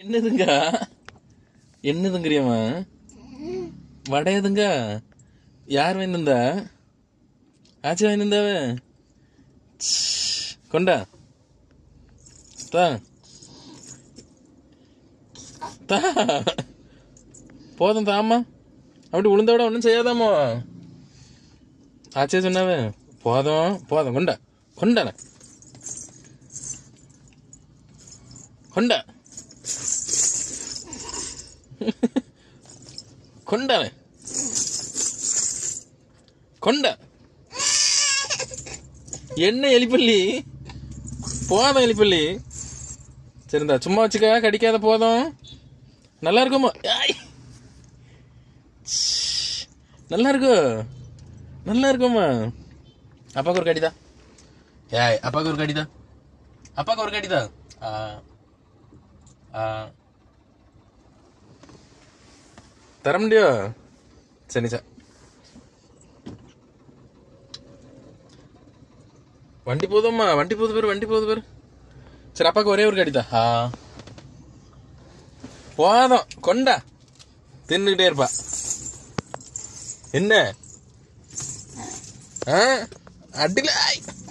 என்னதுங்க என்னதுங்கிறியம்மா வடை எதுங்க யார் வாங்கியிருந்தா ஆச்சி வாங்கியிருந்தாவ கொண்டா தா தா போதும் தாம்மா அப்படி உளுந்த விட ஒன்றும் செய்யாதாமோ ஆச்சே சொன்னாவே போதும் போதும் கொண்டா கொண்டான கொண்டா கொண்டான கொண்டா என்ன எலிப்பள்ளி போதும் எலிப்பள்ளி சரிந்தா சும்மா வச்சுக்க கடிக்காத போதும் நல்லா இருக்குமா ஆய். ச்சீ. நல்லா இருக்கு நல்லா இருக்குமா அப்பாவுக்கு ஒரு கடிதா ஏய் அப்பாவுக்கு ஒரு கடிதா அப்பாவுக்கு ஒரு கடிதா ஆ ஆ தர முடியோ சரி சார் வண்டி போதும்மா வண்டி போகுது பேர் வண்டி போகுது பேர் சரி அப்பாவுக்கு ஒரே ஒரு கடிதா ஆ போதும் கொண்டா தின்னுக்கிட்டே இருப்பா என்ன ஆ அடில ஐ